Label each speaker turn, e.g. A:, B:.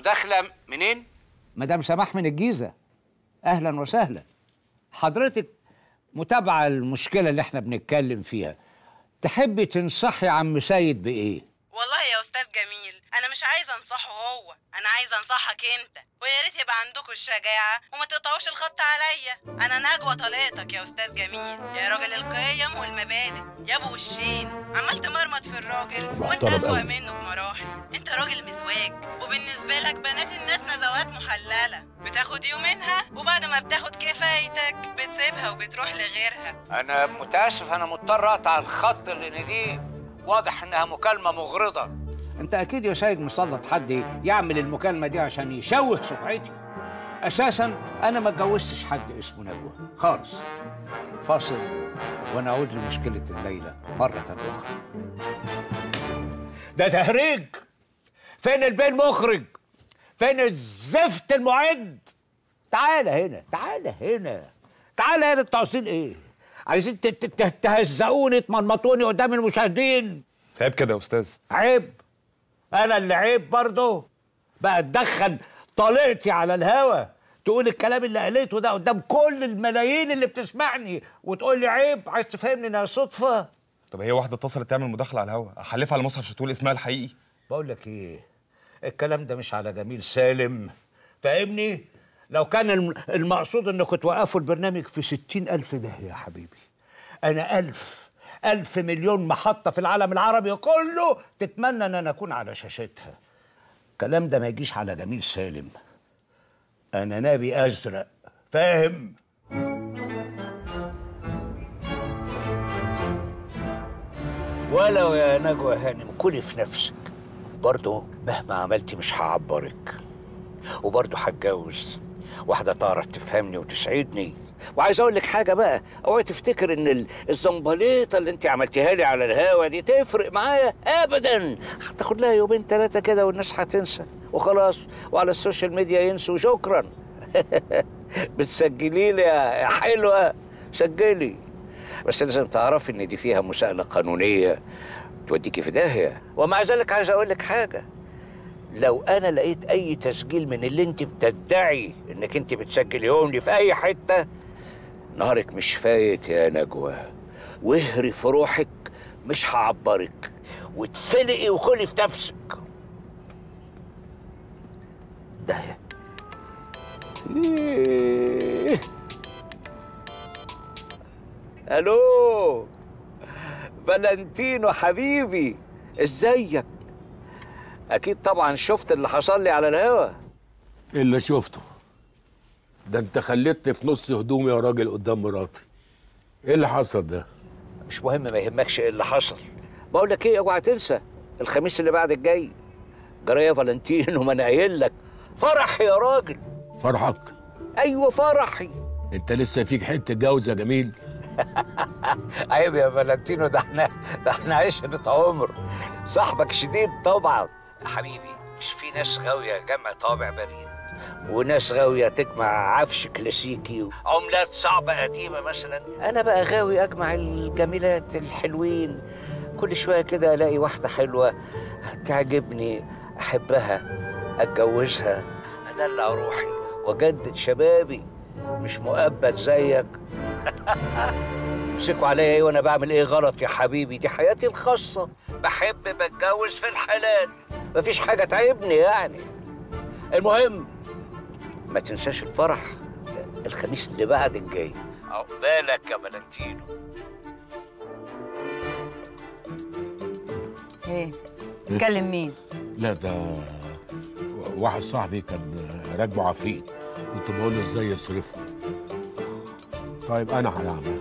A: مداخله منين
B: مدام سماح من الجيزه اهلا وسهلا حضرتك متابعه المشكله اللي احنا بنتكلم فيها تحبي تنصحي عم سيد بايه
C: والله يا استاذ جميل انا مش عايزه انصحه هو انا عايزه انصحك انت ويا ريت يبقى عندكم الشجاعه وما تقطعوش الخط عليا انا نجوى طليقتك يا استاذ جميل يا راجل القيم والمبادئ يا ابو وشين عمال تمرمط في الراجل وانت
D: محترم
C: اسوأ
D: أوي.
C: منه بمراحل انت راجل مزواج وبالنسبه لك بنات الناس نزوات محلله بتاخد يومينها وبعد ما بتاخد كفايتك بتسيبها وبتروح لغيرها
A: انا متاسف انا مضطر اقطع الخط لان دي واضح انها مكالمه مغرضه
B: انت اكيد يا سيد مسلط حد يعمل المكالمه دي عشان يشوه سمعتي اساسا انا ما اتجوزتش حد اسمه نجوى خالص فاصل ونعود لمشكله الليله مره اخرى ده تهريج فين البيه المخرج فين الزفت المعد تعال هنا تعال هنا تعال هنا انتوا عاوزين ايه عايزين ت- ت- ت- تهزقوني تمرمطوني قدام المشاهدين
D: عيب كده يا استاذ
B: عيب انا اللي عيب برضه بقى تدخل طليقتي على الهوا تقول الكلام اللي قليته ده قدام كل الملايين اللي بتسمعني وتقول لي عيب عايز تفهمني انها صدفه
D: طب هي واحده اتصلت تعمل مداخله على الهوا احلفها على المصحف عشان تقول اسمها الحقيقي
B: بقول لك ايه الكلام ده مش على جميل سالم فاهمني لو كان الم- المقصود انكم توقفوا البرنامج في ستين ألف ده يا حبيبي أنا ألف ألف مليون محطة في العالم العربي كله تتمنى أن أنا أكون على شاشتها الكلام ده ما يجيش على جميل سالم أنا نبي أزرق فاهم ولو يا نجوى هانم كلي في نفسك برضه مهما عملتي مش هعبرك وبرضه هتجوز واحدة تعرف تفهمني وتسعدني وعايز اقول لك حاجة بقى اوعي تفتكر ان ال- الزنبليطة اللي انت عملتيها لي على الهوا دي تفرق معايا ابدا هتاخد لها يومين ثلاثة كده والناس هتنسى وخلاص وعلى السوشيال ميديا ينسوا شكرا بتسجلي لي يا يا حلوة سجلي بس لازم تعرفي ان دي فيها مساءلة قانونية توديكي في داهية ومع ذلك عايز اقول لك حاجة لو انا لقيت اي تسجيل من اللي انت بتدعي انك انت بتسجليهم لي في اي حته نهارك مش فايت يا نجوى واهري في روحك مش هعبرك واتفلقي وكلي في نفسك ده إيه. الو فالنتينو حبيبي ازيك اكيد طبعا شفت اللي حصل لي على الهوا
E: اللي شفته ده انت خليتني في نص هدومي يا راجل قدام مراتي ايه اللي حصل ده
B: مش مهم ما يهمكش ايه اللي حصل بقول لك ايه اوعى تنسى الخميس اللي بعد الجاي جرايه فالنتينو ما انا قايل لك فرح يا راجل
E: فرحك
B: ايوه فرحي
E: انت لسه فيك حته جوز يا جميل
B: عيب يا فالنتينو ده احنا ده احنا عشرة عمر صاحبك شديد طبعا يا حبيبي مش في ناس غاوية جمع طابع بريد وناس غاوية تجمع عفش كلاسيكي عملات صعبة قديمة مثلا أنا بقى غاوي أجمع الجميلات الحلوين كل شوية كده ألاقي واحدة حلوة تعجبني أحبها أتجوزها أدلع روحي وأجدد شبابي مش مؤبد زيك يمسكوا عليا ايه وانا بعمل ايه غلط يا حبيبي دي حياتي الخاصة بحب بتجوز في الحلال مفيش حاجة تعبني يعني المهم ما تنساش الفرح الخميس اللي بعد الجاي عقبالك يا فالنتينو
C: ايه تكلم مين
E: لا ده واحد صاحبي كان راكبه عفريت كنت بقول له ازاي يصرفه طيب انا هعمل